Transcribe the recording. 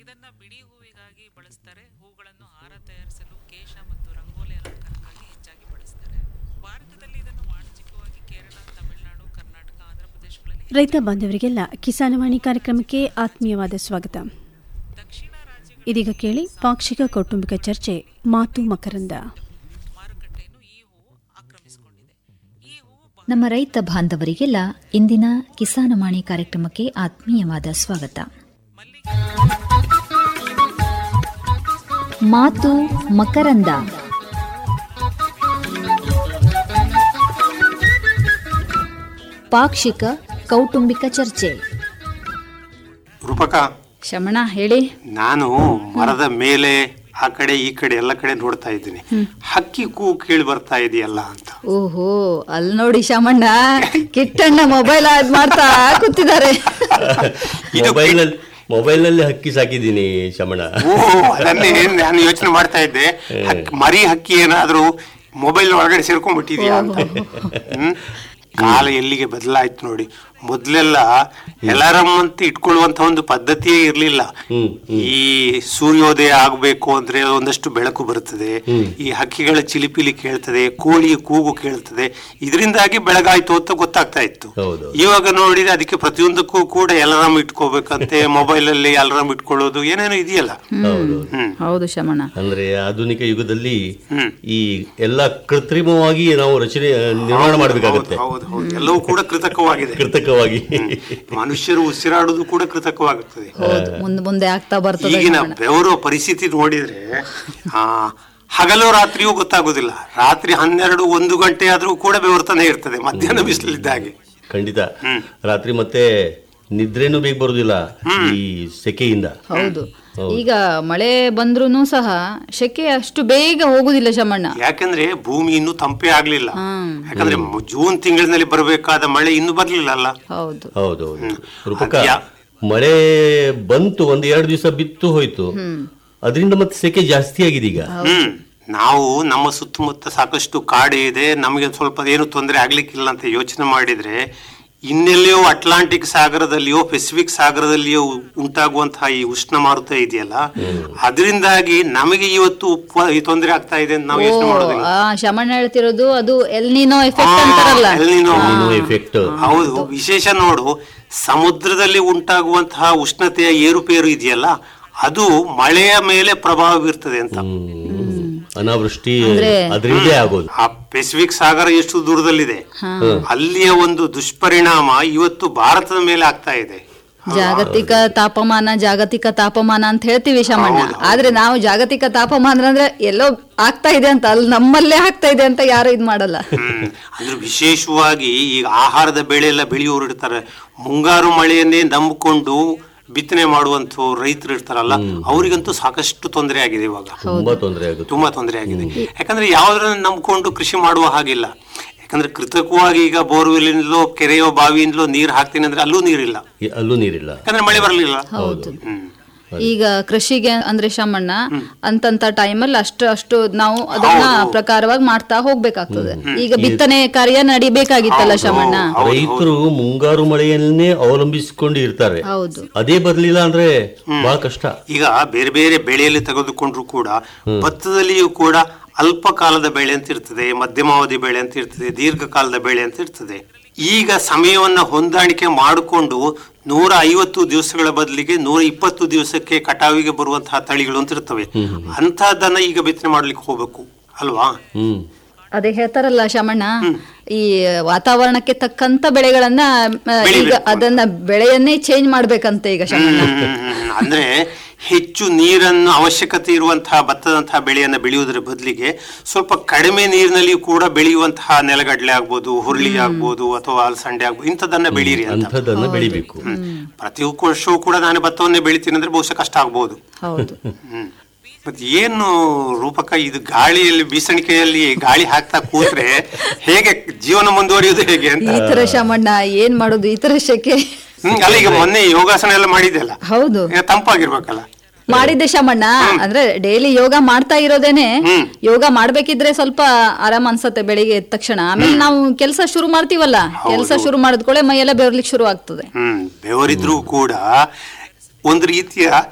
ಇದನ್ನ ಬಿಡಿ ಹೂವಿಗಾಗಿ ಬಳಸ್ತಾರೆ ಹೂಗಳನ್ನು ಹಾರ ತಯಾರಿಸಲು ಕೇಶ ಮತ್ತು ರಂಗೋಲಿ ಅಲಂಕಾರಕ್ಕಾಗಿ ಹೆಚ್ಚಾಗಿ ಬಳಸ್ತಾರೆ ಭಾರತದಲ್ಲಿ ಇದನ್ನು ವಾಣಿಜ್ಯಿಕವಾಗಿ ಕೇರಳ ತಮಿಳುನಾಡು ಕರ್ನಾಟಕ ಆಂಧ್ರ ಪ್ರದೇಶಗಳಲ್ಲಿ ರೈತ ಬಾಂಧವರಿಗೆಲ್ಲ ಕಿಸಾನವಾಣಿ ಕಾರ್ಯಕ್ರಮಕ್ಕೆ ಆತ್ಮೀಯವಾದ ಸ್ವಾಗತ ದಕ್ಷಿಣ ರಾಜ್ಯಗಳ ಇದೀಗ ಕೇಳಿ ಪಾಕ್ಷಿಕ ಕೌಟುಂಬಿಕ ಚರ್ಚೆ ಮಾತು ಮಕರಂದ ಮಾರುಕಟ್ಟೆಯನ್ನು ಈ ಹೂವು ಆಕ್ರಮಿಸಿಕೊಂಡಿದೆ ಈ ಹೂವು ಬ- ನಮ್ಮ ರೈತ ಬಾಂಧವರಿಗೆಲ್ಲ ಇಂದಿನ ಕಿಸಾನವಾಣಿ ಕಾರ್ಯಕ್ರಮಕ್ಕೆ ಆತ್ಮೀಯವಾದ ಸ್ವಾಗತ ಮಾತು ಮಕರಂದ ಪಾಕ್ಷಿಕ ಕೌಟುಂಬಿಕ ಚರ್ಚೆ ರೂಪಕ ಶಮಣ ಹೇಳಿ ನಾನು ಮರದ ಮೇಲೆ ಆ ಕಡೆ ಈ ಕಡೆ ಎಲ್ಲ ಕಡೆ ನೋಡ್ತಾ ಇದ್ದೀನಿ ಹಕ್ಕಿ ಕೂ ಕೇಳಿ ಬರ್ತಾ ಇದೆಯಲ್ಲ ಅಂತ ಓಹೋ ಅಲ್ಲಿ ನೋಡಿ ಶಮಣ್ಣ ಕಿಟ್ಟಣ್ಣ ಮೊಬೈಲ್ ಮಾಡ್ತಾ ಕೂತಿದ್ದಾರೆ ಮೊಬೈಲ್ ನಲ್ಲಿ ಮೊಬೈಲ್ ನಲ್ಲಿ ಹಕ್ಕಿ ಸಾಕಿದ್ದೀನಿ ಶಮಣ ಓ ಅದನ್ನೇ ನಾನು ಯೋಚನೆ ಮಾಡ್ತಾ ಇದ್ದೆ ಹಕ್- ಮರಿ ಹಕ್ಕಿ ಏನಾದ್ರೂ ಮೊಬೈಲ್ ಒಳಗಡೆ ಸೇರ್ಕೊಂಡ್ಬಿಟ್ಟಿದ್ಯಾ ಅಂತ ಹ್ಮ್ ಕಾಲ ಎಲ್ಲಿಗೆ ಬದಲಾಯ್ತು ನೋಡಿ ಮೊದ್ಲೆಲ್ಲ ಎಲಾರಂ ಅಂತ ಇಟ್ಕೊಳ್ಳುವಂತ ಒಂದು ಪದ್ಧತಿಯೇ ಇರ್ಲಿಲ್ಲ ಹ್ಮ್, ಈ ಸೂರ್ಯೋದಯ ಆಗ್ಬೇಕು ಅಂದ್ರೆ ಒಂದಷ್ಟು ಬೆಳಕು ಬರುತ್ತದೆ ಈ ಹಕ್ಕಿಗಳ ಚಿಲಿಪಿಲಿ ಕೇಳ್ತದೆ ಕೋಳಿಯ ಕೂಗು ಕೇಳ್ತದೆ ಇದರಿಂದಾಗಿ ಬೆಳಗಾಯ್ತು ಅಂತ ಗೊತ್ತಾಗ್ತಾ ಇತ್ತು ಹೌದು. ಇವಾಗ ನೋಡಿದ್ರೆ ಅದಕ್ಕೆ ಪ್ರತಿಯೊಂದಕ್ಕೂ ಕೂಡ ಅಲಾರಾಮ್ ಇಟ್ಕೋಬೇಕಂತೆ ಮೊಬೈಲ್ ಅಲ್ಲಿ ಅಲಾರಾಮ್ ಇಟ್ಕೊಳ್ಳೋದು ಏನೇನೋ ಇದೆಯಲ್ಲ ಹೌದು ಹ್ಮ್ ಹೌದು ಶಮಣ ಅಂದ್ರೆ ಆಧುನಿಕ ಯುಗದಲ್ಲಿ ಹ್ಮ್. ಈ ಎಲ್ಲ ಕೃತ್ರಿಮವಾಗಿ ನಾವು ರಚನೆ ನಿರ್ಮಾಣ ಮಾಡಬೇಕಾಗತ್ತೆ ಹೌದು ಹೌದು ಎಲ್ಲವೂ ಕೂಡ ಕೃತಕವಾಗಿದೆ ಕೃತಕವಾಗಿ ಮನುಷ್ಯರು ಉಸಿರಾಡುವುದು ಕೂಡ ಕೃತಕವಾಗುತ್ತದೆ ಹೌದು ಮುಂದೆ ಮುಂದೆ ಆಗ್ತಾ ಬರ್ತದೆ ಈಗಿನ ಶಮಣ್ಣ. ಬೆವರು ಪರಿಸ್ಥಿತಿ ನೋಡಿದ್ರೆ ಆ ಹಗಲು ರಾತ್ರಿಯೂ ಗೊತ್ತಾಗುದಿಲ್ಲ ರಾತ್ರಿ ಹನ್ನೆರಡು ಒಂದು ಗಂಟೆ ಆದ್ರೂ ಕೂಡ ಬೆವರ್ತಾನೆ ಇರ್ತದೆ ಮಧ್ಯಾಹ್ನ ಬಿಸಿಲಿದ್ದಾಗೆ ಖಂಡಿತ ರಾತ್ರಿ ಮತ್ತೆ ನಿದ್ರೇನು ಬೇಗ ಬರುದಿಲ್ಲ ಈ ಸೆಕೆಯಿಂದ ಹೌದು ಈಗ ಮಳೆ ಬಂದ್ರೂ ಸಹ ಶೆಕೆ ಅಷ್ಟು ಬೇಗ ಹೋಗುದಿಲ್ಲ ಶಮಣ್ಣ ಯಾಕಂದ್ರೆ ಭೂಮಿ ಇನ್ನೂ ತಂಪೇ ಆಗ್ಲಿಲ್ಲ ಹ್ಮ್. ಯಾಕಂದ್ರೆ ಮ- ಜೂನ್ ತಿಂಗಳಿನಲ್ಲಿ ಬರಬೇಕಾದ ಮಳೆ ಇನ್ನೂ ಬರ್ಲಿಲ್ಲ ಅಲ್ಲ ಹೌದು ಹೌದು ಹೌದು ರೂಪಕ ಅದ್ಯಾ- ಮಳೆ ಬಂತು ಒಂದ್ ಎರಡು ದಿವಸ ಬಿತ್ತು ಹೋಯ್ತು ಅದರಿಂದ ಮತ್ತೆ ಸೆಕೆ ಜಾಸ್ತಿ ಆಗಿದೆ ಈಗ ಹ್ಮ್ ನಾವು ನಮ್ಮ ಸುತ್ತಮುತ್ತ ಸಾಕಷ್ಟು ಕಾಡು ಇದೆ ನಮಗೆ ಸ್ವಲ್ಪ ಏನು ತೊಂದರೆ ಆಗ್ಲಿಕ್ಕಿಲ್ಲ ಅಂತ ಯೋಚನೆ ಮಾಡಿದ್ರೆ ಇನ್ನೆಲ್ಲಿಯೋ ಅಟ್ಲಾಂಟಿಕ್ ಸಾಗರದಲ್ಲಿಯೋ ಪೆಸಿಫಿಕ್ ಸಾಗರದಲ್ಲಿಯೋ ಉಂಟಾಗುವಂತಹ ಈ ಉಷ್ಣ ಮಾರುತ ಇದೆಯಲ್ಲ ಅದರಿಂದಾಗಿ ನಮಗೆ ಇವತ್ತು ಉಪ- ಈ ತೊಂದರೆ ಆಗ್ತಾ ಇದೆ ಅಂತ ನಾವು ಯೋಚನೆ ಮಾಡೋದಿಲ್ಲ ಆ ಶಮಣ್ಣ ಹೇಳ್ತಿರೋದು ಅದು ಎಲ್ನಿನೋ ಎಫೆಕ್ಟ್ ಅಂತಾರಲ್ಲ ಆ, ಎಲ್ನಿನೋ. ಎಫೆಕ್ಟ್ ಹೌದು ವಿಶೇಷ ನೋಡು ಸಮುದ್ರದಲ್ಲಿ ಉಂಟಾಗುವಂತಹ ಉಷ್ಣತೆಯ ಏರುಪೇರು ಇದೆಯಲ್ಲ ಅದು ಮಳೆಯ ಮೇಲೆ ಪ್ರಭಾವ ಬೀರ್ತದೆ ಅಂತ ಅನಾವೃಷ್ಟಿ ಅದರಿಂದೇ ಆಗೋದು ಆ ಪೆಸಿಫಿಕ್ ಸಾಗರ ಎಷ್ಟು ದೂರದಲ್ಲಿದೆ ಅಲ್ಲಿಯ ಒಂದು ದುಷ್ಪರಿಣಾಮ ಇವತ್ತು ಭಾರತದ ಮೇಲೆ ಆಗ್ತಾ ಇದೆ ಜಾಗತಿಕ ತಾಪಮಾನ ಜಾಗತಿಕ ತಾಪಮಾನ ಅಂತ ಹೇಳ್ತೀವಿ ಶಮಣ್ಣ ಆದ್ರೆ ನಾವು ಜಾಗತಿಕ ತಾಪಮಾನ ಅಂದ್ರೆ ಎಲ್ಲೋ ಆಗ್ತಾ ಇದೆ ಅಂತ ಅಲ್ಲಿ ನಮ್ಮಲ್ಲೇ ಆಗ್ತಾ ಇದೆ ಅಂತ ಯಾರು ಇದ್ ಮಾಡಲ್ಲ ಹ್ಮ್. ಅಂದ್ರೆ ವಿಶೇಷವಾಗಿ ಈಗ ಆಹಾರದ ಬೆಳೆ ಎಲ್ಲ ಬೆಳೆಯೋರು ಇರ್ತಾರೆ ಮುಂಗಾರು ಮಳೆಯನ್ನೇ ನಂಬಿಕೊಂಡು ಬಿತ್ತನೆ ಮಾಡುವಂತ ರೈತರು ಇರ್ತಾರಲ್ಲ ಅವರಿಗಂತೂ ಸಾಕಷ್ಟು ತೊಂದರೆ ಆಗಿದೆ ಇವಾಗ ತುಂಬಾ ತೊಂದರೆ ಆಗುತ್ತೆ ತುಂಬಾ ತೊಂದರೆ ಆಗಿದೆ ಯಾಕಂದ್ರೆ ಯಾವ್ದ್ರನ್ನ ನಂಬ್ಕೊಂಡು ಕೃಷಿ ಮಾಡುವ ಹಾಗಿಲ್ಲ ಯಾಕಂದ್ರೆ ಕೃತಕವಾಗಿ ಈಗ ಬೋರ್ವೆಲ್ನಿಂದಲೋ ಕೆರೆಯೋ ಬಾವಿಯಿಂದಲೋ ನೀರು ಹಾಕ್ತೀನಿ ಅಂದ್ರೆ ಅಲ್ಲೂ ನೀರಿಲ್ಲ ಈ- ಅಲ್ಲೂ ನೀರಿಲ್ಲ ಯಾಕಂದ್ರೆ ಮಳೆ ಬರಲಿಲ್ಲ ಹೌದು ಹ್ಮ್ ಈಗ ಕೃಷಿಗೆ ಅಂದ್ರೆ ಶಮಣ್ಣ ಅಂತಂತ ಟೈಮಲ್ಲಿ ಅಷ್ಟು ಅಷ್ಟು ನಾವು ಅದನ್ನ ಪ್ರಕಾರವಾಗಿ ಮಾಡ್ತಾ ಹೋಗ್ಬೇಕಾಗ್ತದೆ ಈಗ ಬಿತ್ತನೆ ಕಾರ್ಯ ನಡಿಬೇಕಾಗಿತ್ತಲ್ಲ ಶಮಣ್ಣ ರೈತರು ಮುಂಗಾರು ಮಳೆಯನ್ನೇ ಅವಲಂಬಿಸಿಕೊಂಡು ಇರ್ತಾರೆ ಹೌದು ಅದೇ ಬರ್ಲಿಲ್ಲ ಅಂದ್ರೆ ಬಹಳ ಕಷ್ಟ ಈಗ ಬೇರೆ ಬೇರೆ ಬೆಳೆಯಲ್ಲಿ ತೆಗೆದುಕೊಂಡ್ರು ಕೂಡ ಭತ್ತದಲ್ಲಿಯೂ ಕೂಡ ಅಲ್ಪ ಕಾಲದ ಬೆಳೆ ಅಂತ ಇರ್ತದೆ ಮಧ್ಯಮಾವಧಿ ಬೆಳೆ ಅಂತ ಇರ್ತದೆ ದೀರ್ಘಕಾಲದ ಬೆಳೆ ಅಂತ ಇರ್ತದೆ ಈಗ ಸಮಯವನ್ನ ಹೊಂದಾಣಿಕೆ ಮಾಡಿಕೊಂಡು ನೂರ ಐವತ್ತು ದಿವಸಗಳ ಬದಲಿಗೆ ನೂರ ಇಪ್ಪತ್ತು ದಿವಸಕ್ಕೆ ಕಟಾವಿಗೆ ಬರುವಂತಹ ತಳಿಗಳು ಅಂತ ಇರ್ತವೆ ಅಂತಹದನ್ನ ಈಗ ಬಿತ್ತನೆ ಮಾಡ್ಲಿಕ್ಕೆ ಹೋಗ್ಬೇಕು ಅಲ್ವಾ ಹ್ಮ್ ಅದೇ ಹೇಳ್ತಾರಲ್ಲ ಶಮಣ್ಣ ಈ ವಾತಾವರಣಕ್ಕೆ ತಕ್ಕಂತ ಬೆಳೆಗಳನ್ನ ಆ, ಈಗ ಅದನ್ನ ಬೆಳೆಯನ್ನೇ ಚೇಂಜ್ ಮಾಡ್ಬೇಕಂತೆ ಈಗ ಶಮಣ್ಣ ಹ್ಮ್, ಅಂದ್ರೆ ಹೆಚ್ಚು ನೀರನ್ನು ಅವಶ್ಯಕತೆ ಇರುವಂತಹ ಭತ್ತದಂತಹ ಬೆಳೆಯನ್ನ ಬೆಳೆಯುವುದರ ಬದಲಿಗೆ ಸ್ವಲ್ಪ ಕಡಿಮೆ ನೀರಿನಲ್ಲಿ ಕೂಡ ಬೆಳೆಯುವಂತಹ ನೆಲಗಡಲೆ ಆಗ್ಬೋದು ಹುರುಳಿ ಆಗ್ಬೋದು ಅಥವಾ ಅಲಸಂಡೆ ಆಗ್ಬೋದು ಇಂಥದನ್ನ ಬೆಳೀರಿ ಅಂತ ಅಂಥದ್ದನ್ನ ಬೆಳಿಬೇಕು ಪ್ರತಿ ವರ್ಷವೂ ಕೂಡ ನಾನು ಭತ್ತವನ್ನೇ ಬೆಳಿತೀನಿ ಅಂದ್ರೆ ಬಹುಶಃ ಕಷ್ಟ ಆಗ್ಬೋದು ಹೌದು ಹ್ಮ್ ಮತ್ತೆ ಏನು ರೂಪಕ ಇದು ಗಾಳಿಯಲ್ಲಿ ಬೀಸಣಿಕೆಯಲ್ಲಿ ಗಾಳಿ ಹಾಕ್ತಾ ಕೂತ್ರೆ ಹೇಗೆ ಜೀವನ ಮುಂದುವರಿಯುವುದು ಹೇಗೆ ಅಂತ ಈ ತರ ಶಮಣ್ಣ ಏನ್ ಮಾಡೋದು ಈ ತರ ಶೆಕೆ ಹ್ಮ್ ಅಲ್ಲ ಈಗ ಮೊನ್ನೆ ಯೋಗಾಸನ ಎಲ್ಲ ಮಾಡಿದ್ದೆಲ್ಲ ಹೌದು ಈಗ ತಂಪಾಗಿರ್ಬೇಕಲ್ಲ ಮಾಡಿದ್ದೆ ಶಮಣ್ಣ ಅಂದ್ರೆ ಡೈಲಿ ಯೋಗ ಮಾಡ್ತಾ ಇರೋದೇನೆ ಹ್ಮ್. ಯೋಗ ಮಾಡ್ಬೇಕಿದ್ರೆ ಸ್ವಲ್ಪ ಆರಾಮ್ ಅನ್ಸತ್ತೆ ಬೆಳಿಗ್ಗೆ ಎದ್ದ ತಕ್ಷಣ ಆಮೇಲೆ ನಾವು ಕೆಲಸ ಶುರು ಮಾಡ್ತೀವಲ್ಲ ಕೆಲಸ ಶುರು ಮಾಡಿದ್ಕೊಳ್ಳೆ ಮೈಯೆಲ್ಲ ಬೆವರ್ಲಿಕ್ಕೆ ಶುರು ಆಗ್ತದೆ ಹ್ಮ್ ಬೆವರಿದ್ರೂ ಕೂಡ ಒಂದು ರೀತಿಯ